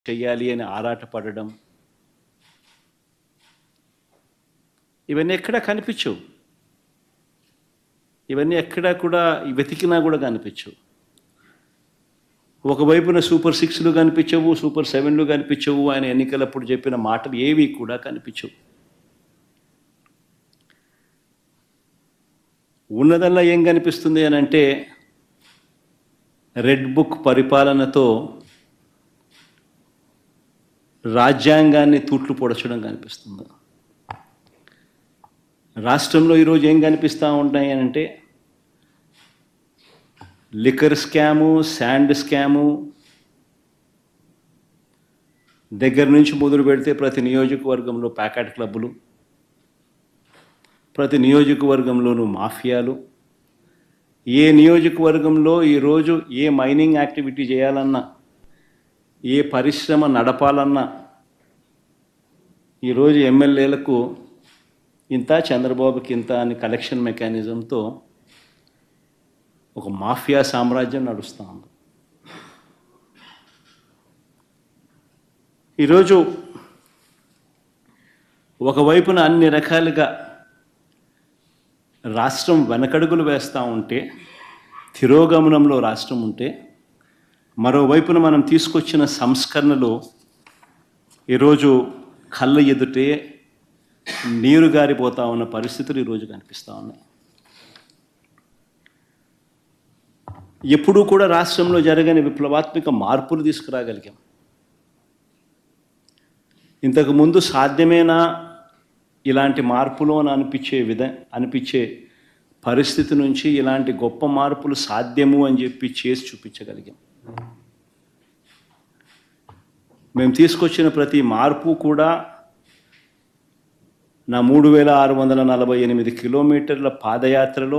చెయ్యాలి అని ఆరాటపడడం ఇవన్నీ ఎక్కడా కనిపించవు ఇవన్నీ ఎక్కడా కూడా వెతికినా కూడా కనిపించవు ఒకవైపున సూపర్ సిక్స్లు కనిపించవు సూపర్ సెవెన్లు కనిపించవు ఆయన ఎన్నికలప్పుడు చెప్పిన మాటలు ఏవి కూడా కనిపించవు ఉన్నదల్లా ఏం కనిపిస్తుంది అని అంటే రెడ్ బుక్ పరిపాలనతో రాజ్యాంగాన్ని తూట్లు పొడచడం కనిపిస్తుంది రాష్ట్రంలో ఈరోజు ఏం కనిపిస్తూ ఉంటాయి అని అంటే లిక్కర్ స్కాము శాండ్ స్కాము దగ్గర నుంచి మొదలు పెడితే ప్రతి నియోజకవర్గంలో ప్యాకెట్ క్లబ్బులు ప్రతి నియోజకవర్గంలోనూ మాఫియాలు ఏ నియోజకవర్గంలో ఈరోజు ఏ మైనింగ్ యాక్టివిటీ చేయాలన్నా ఏ పరిశ్రమ నడపాలన్నా ఈరోజు ఎమ్మెల్యేలకు ఇంత చంద్రబాబుకి ఇంత అని కలెక్షన్ మెకానిజంతో ఒక మాఫియా సామ్రాజ్యం నడుస్తూ ఉంది ఈరోజు ఒకవైపున అన్ని రకాలుగా రాష్ట్రం వెనకడుగులు వేస్తూ ఉంటే తిరోగమనంలో రాష్ట్రం ఉంటే మరోవైపున మనం తీసుకొచ్చిన సంస్కరణలు ఈరోజు కళ్ళ ఎదుటే నీరు గారిపోతా ఉన్న పరిస్థితులు ఈరోజు కనిపిస్తూ ఉన్నాయి ఎప్పుడూ కూడా రాష్ట్రంలో జరగని విప్లవాత్మక మార్పులు తీసుకురాగలిగాం ఇంతకు ముందు సాధ్యమేనా ఇలాంటి మార్పులు అని అనిపించే విధ అనిపించే పరిస్థితి నుంచి ఇలాంటి గొప్ప మార్పులు సాధ్యము అని చెప్పి చేసి చూపించగలిగాం మేము తీసుకొచ్చిన ప్రతి మార్పు కూడా నా మూడు వేల ఆరు వందల నలభై ఎనిమిది కిలోమీటర్ల పాదయాత్రలో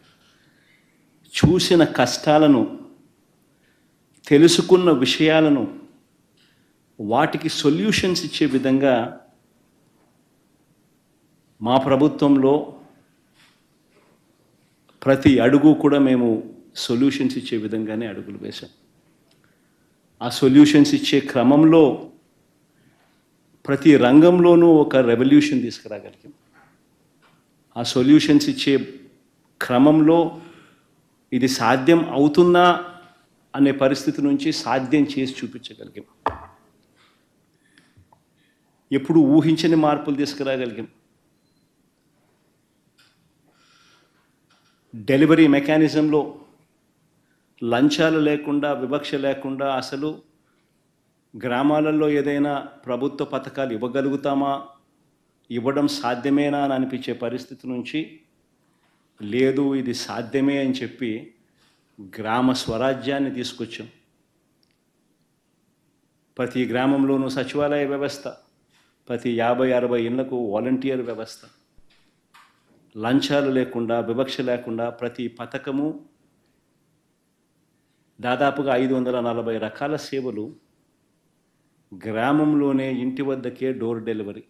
చూసిన కష్టాలను తెలుసుకున్న విషయాలను వాటికి సొల్యూషన్స్ ఇచ్చే విధంగా మా ప్రభుత్వంలో ప్రతి అడుగు కూడా మేము సొల్యూషన్స్ ఇచ్చే విధంగానే అడుగులు వేశాం ఆ సొల్యూషన్స్ ఇచ్చే క్రమంలో ప్రతి రంగంలోనూ ఒక రెవల్యూషన్ తీసుకురాగలిగాం ఆ సొల్యూషన్స్ ఇచ్చే క్రమంలో ఇది సాధ్యం అవుతుందా అనే పరిస్థితి నుంచి సాధ్యం చేసి చూపించగలిగాం ఎప్పుడు ఊహించని మార్పులు తీసుకురాగలిగాం డెలివరీ మెకానిజంలో లంచాలు లేకుండా వివక్ష లేకుండా అసలు గ్రామాలలో ఏదైనా ప్రభుత్వ పథకాలు ఇవ్వగలుగుతామా ఇవ్వడం సాధ్యమేనా అని అనిపించే పరిస్థితి నుంచి లేదు ఇది సాధ్యమే అని చెప్పి గ్రామ స్వరాజ్యాన్ని తీసుకొచ్చాం ప్రతి గ్రామంలోనూ సచివాలయ వ్యవస్థ ప్రతి యాభై అరవై ఇళ్లకు వాలంటీర్ వ్యవస్థ లంచాలు లేకుండా వివక్ష లేకుండా ప్రతి పథకము దాదాపుగా ఐదు వందల నలభై రకాల సేవలు గ్రామంలోనే ఇంటి వద్దకే డోర్ డెలివరీ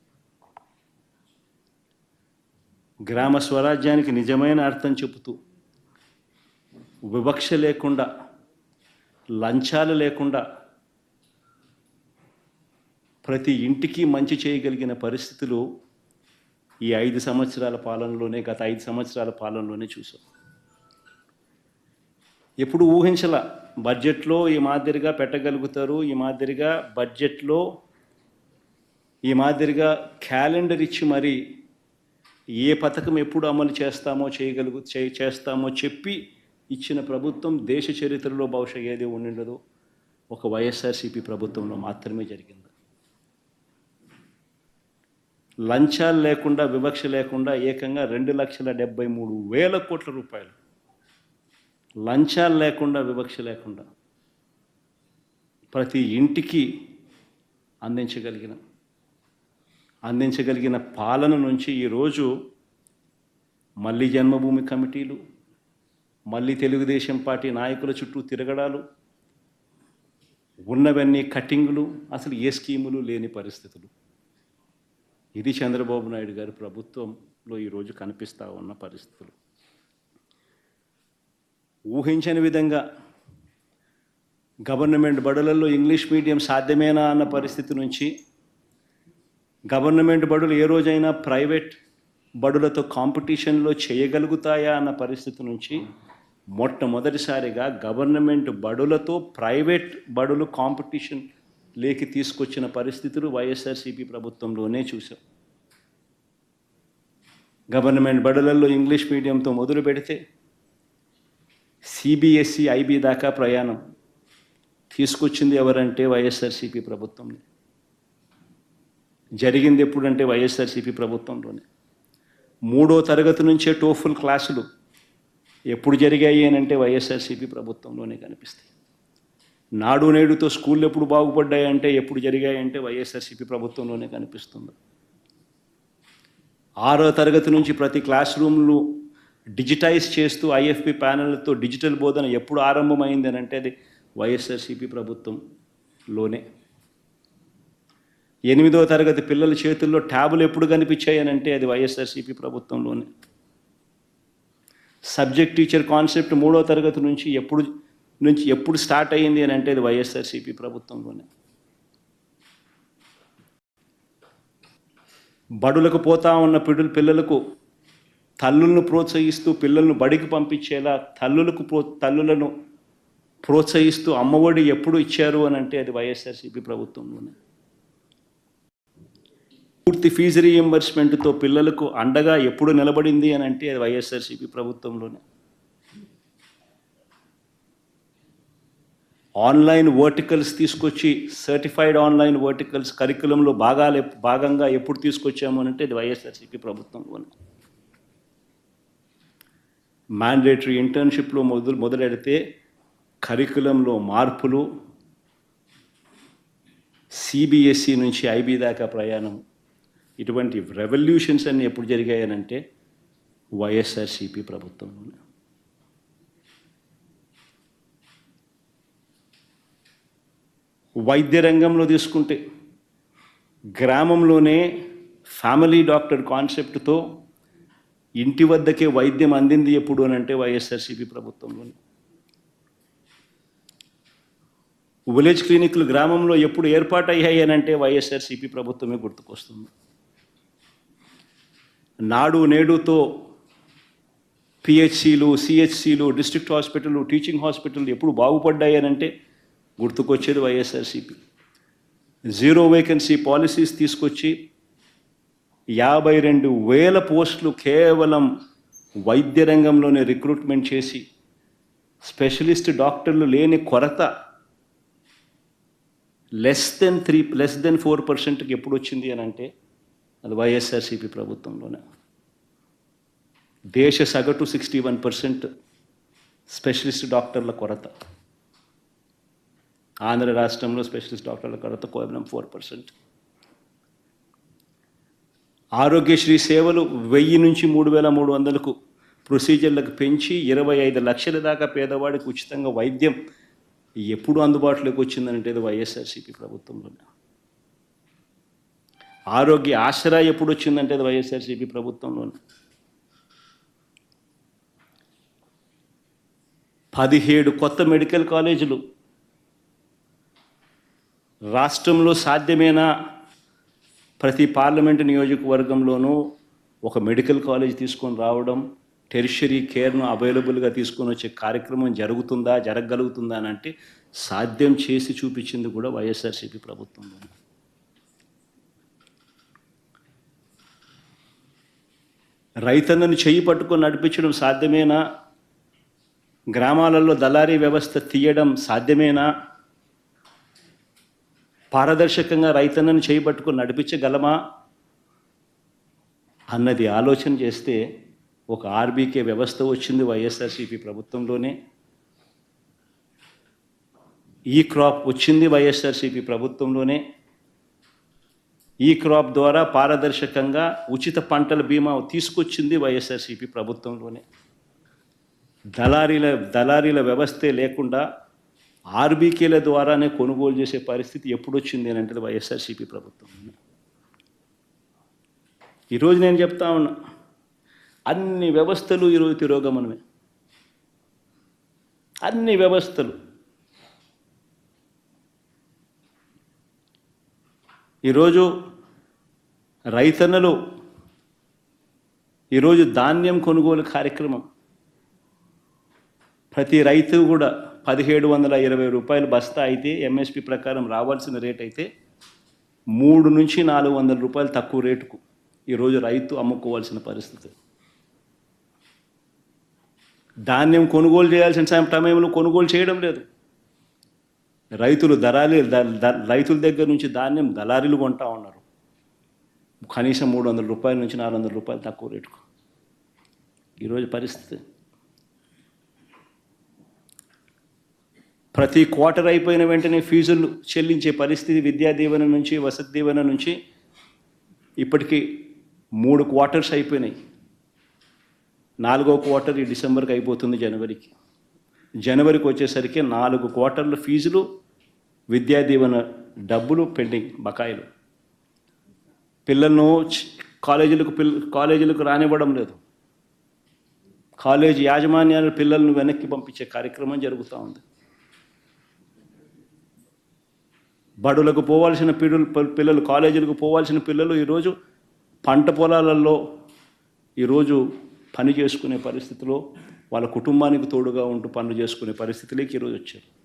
గ్రామ స్వరాజ్యానికి నిజమైన అర్థం చెబుతూ వివక్ష లేకుండా లంచాలు లేకుండా ప్రతి ఇంటికి మంచి చేయగలిగిన పరిస్థితులు ఈ ఐదు సంవత్సరాల పాలనలోనే గత ఐదు సంవత్సరాల పాలనలోనే చూసాం ఎప్పుడు ఊహించల బడ్జెట్లో ఈ మాదిరిగా పెట్టగలుగుతారు ఈ మాదిరిగా బడ్జెట్లో ఈ మాదిరిగా క్యాలెండర్ ఇచ్చి మరి ఏ పథకం ఎప్పుడు అమలు చేస్తామో చేయగలుగు చే చేస్తామో చెప్పి ఇచ్చిన ప్రభుత్వం దేశ చరిత్రలో బహుశా ఏది ఉండిండదో ఒక వైఎస్ఆర్సీపీ ప్రభుత్వంలో మాత్రమే జరిగింది లంచాలు లేకుండా వివక్ష లేకుండా ఏకంగా రెండు లక్షల డెబ్బై మూడు వేల కోట్ల రూపాయలు లంచాలు లేకుండా వివక్ష లేకుండా ప్రతి ఇంటికి అందించగలిగిన అందించగలిగిన పాలన నుంచి ఈరోజు మళ్ళీ జన్మభూమి కమిటీలు మళ్ళీ తెలుగుదేశం పార్టీ నాయకుల చుట్టూ తిరగడాలు ఉన్నవన్నీ కట్టింగులు అసలు ఏ స్కీములు లేని పరిస్థితులు ఇది చంద్రబాబు నాయుడు గారి ప్రభుత్వంలో ఈరోజు కనిపిస్తూ ఉన్న పరిస్థితులు ఊహించని విధంగా గవర్నమెంట్ బడులలో ఇంగ్లీష్ మీడియం సాధ్యమేనా అన్న పరిస్థితి నుంచి గవర్నమెంట్ బడులు ఏ రోజైనా ప్రైవేట్ బడులతో కాంపిటీషన్లో చేయగలుగుతాయా అన్న పరిస్థితి నుంచి మొట్టమొదటిసారిగా గవర్నమెంట్ బడులతో ప్రైవేట్ బడులు కాంపిటీషన్ లేకి తీసుకొచ్చిన పరిస్థితులు వైఎస్ఆర్సీపీ ప్రభుత్వంలోనే చూసాం గవర్నమెంట్ బడులలో ఇంగ్లీష్ మీడియంతో మొదలు పెడితే సిబిఎస్ఈ ఐబీ దాకా ప్రయాణం తీసుకొచ్చింది ఎవరంటే వైఎస్ఆర్సీపీ ప్రభుత్వంలో జరిగింది ఎప్పుడంటే వైఎస్ఆర్సీపీ ప్రభుత్వంలోనే మూడో తరగతి నుంచే టోఫుల్ క్లాసులు ఎప్పుడు జరిగాయి అని అంటే వైఎస్ఆర్సీపీ ప్రభుత్వంలోనే కనిపిస్తాయి నాడు నేడుతో స్కూళ్ళు ఎప్పుడు బాగుపడ్డాయి అంటే ఎప్పుడు జరిగాయంటే వైఎస్ఆర్సీపీ ప్రభుత్వంలోనే కనిపిస్తుంది ఆరో తరగతి నుంచి ప్రతి క్లాస్ రూమ్లు డిజిటైజ్ చేస్తూ ఐఎఫ్పి ప్యానెళ్లతో డిజిటల్ బోధన ఎప్పుడు ఆరంభమైంది అని అంటే అది వైఎస్ఆర్సీపీ ప్రభుత్వంలోనే ఎనిమిదో తరగతి పిల్లల చేతుల్లో ట్యాబులు ఎప్పుడు కనిపించాయి అని అంటే అది వైఎస్ఆర్సీపీ ప్రభుత్వంలోనే సబ్జెక్ట్ టీచర్ కాన్సెప్ట్ మూడో తరగతి నుంచి ఎప్పుడు నుంచి ఎప్పుడు స్టార్ట్ అయ్యింది అని అంటే అది వైఎస్ఆర్సీపీ ప్రభుత్వంలోనే బడులకు పోతా ఉన్న పిడులు పిల్లలకు తల్లులను ప్రోత్సహిస్తూ పిల్లలను బడికి పంపించేలా తల్లులకు ప్రో తల్లులను ప్రోత్సహిస్తూ అమ్మఒడి ఎప్పుడు ఇచ్చారు అని అంటే అది వైఎస్ఆర్సీపీ ప్రభుత్వంలోనే పూర్తి ఫీజు రీఎంబర్స్మెంట్తో పిల్లలకు అండగా ఎప్పుడు నిలబడింది అని అంటే అది వైఎస్ఆర్సీపీ ప్రభుత్వంలోనే ఆన్లైన్ వర్టికల్స్ తీసుకొచ్చి సర్టిఫైడ్ ఆన్లైన్ వర్టికల్స్ కరికులంలో భాగాలు ఎప్- భాగంగా ఎప్పుడు తీసుకొచ్చాము అని అంటే అది వైఎస్ఆర్సీపీ ప్రభుత్వంలోనే మ్యాండేటరీ ఇంటర్న్షిప్లో మొదలు మొదలెడితే కరికులంలో మార్పులు సిబిఎస్ఈ నుంచి ఐబీ దాకా ప్రయాణం ఇటువంటి రెవల్యూషన్స్ అన్ని ఎప్పుడు జరిగాయనంటే వైఎస్ఆర్సీపీ ప్రభుత్వంలోనే వైద్య రంగంలో తీసుకుంటే గ్రామంలోనే ఫ్యామిలీ డాక్టర్ కాన్సెప్ట్తో ఇంటి వద్దకే వైద్యం అందింది ఎప్పుడు అని అంటే వైఎస్ఆర్సీపీ ప్రభుత్వంలోనే విలేజ్ క్లినిక్లు గ్రామంలో ఎప్పుడు ఏర్పాటయ్యాయి అని అంటే వైఎస్ఆర్సీపీ ప్రభుత్వమే గుర్తుకొస్తుంది నాడు నేడుతో పిహెచ్సిలు సిహెచ్సిలు డిస్ట్రిక్ట్ హాస్పిటల్ టీచింగ్ హాస్పిటల్ ఎప్పుడు బాగుపడ్డాయి అని అంటే గుర్తుకొచ్చేది వైఎస్ఆర్సీపీ జీరో వేకెన్సీ పాలసీస్ తీసుకొచ్చి యాభై రెండు వేల పోస్టులు కేవలం వైద్య రంగంలోనే రిక్రూట్మెంట్ చేసి స్పెషలిస్ట్ డాక్టర్లు లేని కొరత less than three less than four పర్సెంట్కి ఎప్పుడు వచ్చింది అని అంటే అది వైఎస్ఆర్సీపీ ప్రభుత్వంలోనే దేశ సగటు సిక్స్టీ వన్ పర్సెంట్ స్పెషలిస్ట్ డాక్టర్ల కొరత ఆంధ్ర రాష్ట్రంలో స్పెషలిస్ట్ డాక్టర్ల కొరత కేవలం ఫోర్ పర్సెంట్ ఆరోగ్యశ్రీ సేవలు వెయ్యి నుంచి మూడు వేల మూడు వందలకు ప్రొసీజర్లకు పెంచి ఇరవై ఐదు లక్షల దాకా పేదవాడికి ఉచితంగా వైద్యం ఎప్పుడు అందుబాటులోకి వచ్చిందంటే ఇది వైఎస్ఆర్సీపీ ప్రభుత్వంలోనే ఆరోగ్య ఆసరా ఎప్పుడు వచ్చిందంటే అది వైఎస్ఆర్సీపీ ప్రభుత్వంలోనే పదిహేడు కొత్త మెడికల్ కాలేజీలు రాష్ట్రంలో సాధ్యమైన ప్రతి పార్లమెంటు నియోజకవర్గంలోనూ ఒక మెడికల్ కాలేజ్ తీసుకొని రావడం టెరిషరీ కేర్ను అవైలబుల్గా తీసుకొని వచ్చే కార్యక్రమం జరుగుతుందా జరగగలుగుతుందా అని అంటే సాధ్యం చేసి చూపించింది కూడా వైఎస్ఆర్సీపీ ప్రభుత్వంలో రైతన్నను చెయ్యి పట్టుకొని నడిపించడం సాధ్యమేనా గ్రామాలలో దళారీ వ్యవస్థ తీయడం సాధ్యమేనా పారదర్శకంగా రైతన్నను చేయబట్టుకుని నడిపించగలమా అన్నది ఆలోచన చేస్తే ఒక ఆర్బీకే వ్యవస్థ వచ్చింది వైఎస్ఆర్సీపీ ప్రభుత్వంలోనే ఈ క్రాప్ వచ్చింది వైఎస్ఆర్సీపీ ప్రభుత్వంలోనే ఈ క్రాప్ ద్వారా పారదర్శకంగా ఉచిత పంటల బీమా తీసుకొచ్చింది వైఎస్ఆర్సీపీ ప్రభుత్వంలోనే దళారీల దళారీల వ్యవస్థే లేకుండా ఆర్బీకేల ద్వారానే కొనుగోలు చేసే పరిస్థితి ఎప్పుడు వచ్చింది అని అంటే వైఎస్ఆర్సీపీ ప్రభుత్వం ఈరోజు నేను చెప్తా ఉన్నా అన్ని వ్యవస్థలు ఈరోజు తిరోగమనమే అన్ని వ్యవస్థలు ఈరోజు రైతన్నలు ఈరోజు ధాన్యం కొనుగోలు కార్యక్రమం ప్రతి రైతు కూడా పదిహేడు వందల ఇరవై రూపాయలు బస్తా అయితే ఎంఎస్పి ప్రకారం రావాల్సిన రేట్ అయితే మూడు నుంచి నాలుగు వందల రూపాయలు తక్కువ రేటుకు ఈరోజు రైతు అమ్ముకోవాల్సిన పరిస్థితి ధాన్యం కొనుగోలు చేయాల్సిన సమ- సమయంలో కొనుగోలు చేయడం లేదు రైతులు దళాలి ద- ద- రైతుల దగ్గర నుంచి ధాన్యం దళారీలు కొంటా ఉన్నారు కనీసం మూడు వందల రూపాయల నుంచి నాలుగు వందల రూపాయలు తక్కువ రేటుకు ఈరోజు పరిస్థితి ప్రతి క్వార్టర్ అయిపోయిన వెంటనే ఫీజులు చెల్లించే పరిస్థితి విద్యా దీవెన నుంచి వసతి దీవెన నుంచి ఇప్పటికీ మూడు క్వార్టర్స్ అయిపోయినాయి నాలుగో క్వార్టర్ ఈ డిసెంబర్కి అయిపోతుంది జనవరికి జనవరికి వచ్చేసరికి నాలుగు క్వార్టర్ల ఫీజులు విద్యా దీవెన డబ్బులు పెండింగ్ బకాయిలు పిల్లలను చ్- కాలేజీలకు పిల్ల కాలేజీలకు రానివ్వడం లేదు కాలేజ్ యాజమాన్యాలు పిల్లలను వెనక్కి పంపించే కార్యక్రమం జరుగుతూ ఉంది బడులకు పోవాల్సిన పిల్లలు పిల్లలు కాలేజీలకు పోవాల్సిన పిల్లలు ఈరోజు పంట పొలాలలో ఈరోజు పని చేసుకునే పరిస్థితిలో వాళ్ళ కుటుంబానికి తోడుగా ఉంటూ పనులు చేసుకునే పరిస్థితిలోకి ఈరోజు వచ్చారు